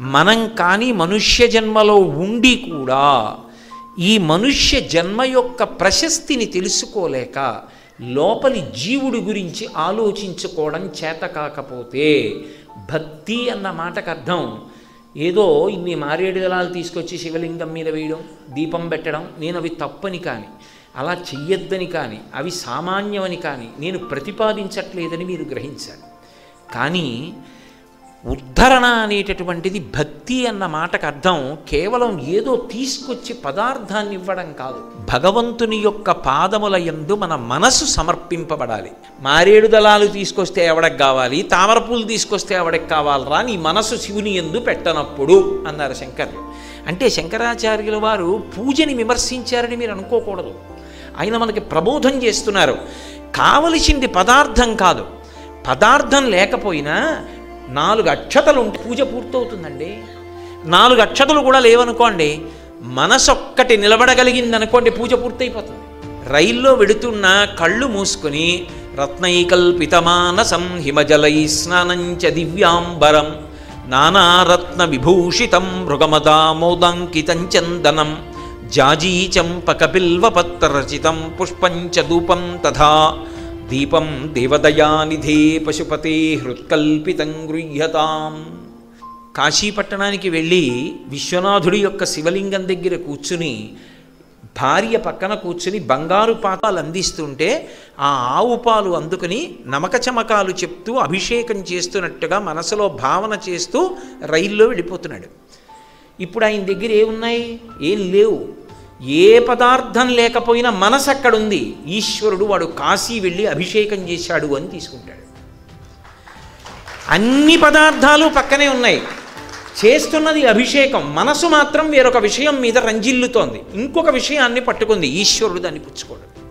మనం కానీ మనుష్య జన్మలో ఉండి కూడా ఈ మనుష్య జన్మ యొక్క ప్రశస్తిని తెలుసుకోలేక లోపలి జీవుడి గురించి ఆలోచించుకోవడం చేత కాకపోతే భక్తి అన్న మాటకు అర్థం ఏదో ఇన్ని మారేడు దళాలు తీసుకొచ్చి శివలింగం మీద వేయడం దీపం పెట్టడం నేను అవి తప్పని కానీ అలా చెయ్యొద్దని కానీ అవి సామాన్యమని కానీ నేను ప్రతిపాదించట్లేదని మీరు గ్రహించాలి కానీ ఉద్ధరణ అనేటటువంటిది భక్తి అన్న మాటకు అర్థం కేవలం ఏదో తీసుకొచ్చి పదార్థాన్ని ఇవ్వడం కాదు భగవంతుని యొక్క పాదముల యందు మన మనసు సమర్పింపబడాలి మారేడు దళాలు తీసుకొస్తే ఎవడకు కావాలి తామర పూలు తీసుకొస్తే ఎవడకి కావాలరా నీ మనసు శివుని ఎందు పెట్టనప్పుడు అన్నారు శంకర్లు అంటే శంకరాచార్యుల వారు పూజని విమర్శించారని మీరు అనుకోకూడదు ఆయన మనకి ప్రబోధం చేస్తున్నారు కావలసింది పదార్థం కాదు పదార్థం లేకపోయినా నాలుగు అక్షతలు ఉంటే పూజ పూర్తవుతుందండి నాలుగు అక్షతలు కూడా లేవనుకోండి మనసొక్కటి నిలబడగలిగింది అనుకోండి పూజ పూర్తయిపోతుంది రైల్లో వెడుతున్న కళ్ళు మూసుకుని రత్నైకల్పితమానసం హిమజలై స్నానంచ దివ్యాంబరం నానారత్న విభూషితం మృగమదామోదాంకితం చందనం జాజీ చంపక బిల్వపత్రరచితం పుష్పంచ ధూపం తథా దీపం దేవదయానిధే పశుపతే హృత్కల్పితం గృహ్యతాం కాశీపట్టణానికి వెళ్ళి విశ్వనాథుడి యొక్క శివలింగం దగ్గర కూర్చుని భార్య పక్కన కూర్చుని బంగారు పాతాలు అందిస్తుంటే ఆ ఆవు పాలు అందుకుని నమక చమకాలు చెప్తూ అభిషేకం చేస్తున్నట్టుగా మనసులో భావన చేస్తూ రైల్లో వెళ్ళిపోతున్నాడు ఇప్పుడు ఆయన దగ్గర ఏమున్నాయి ఏం లేవు ఏ పదార్థం లేకపోయినా మనసు అక్కడుంది ఈశ్వరుడు వాడు కాశీ వెళ్ళి అభిషేకం చేశాడు అని తీసుకుంటాడు అన్ని పదార్థాలు పక్కనే ఉన్నాయి చేస్తున్నది అభిషేకం మనసు మాత్రం వేరొక విషయం మీద రంజిల్లుతోంది ఇంకొక విషయాన్ని పట్టుకుంది ఈశ్వరుడు దాన్ని పుచ్చుకోడు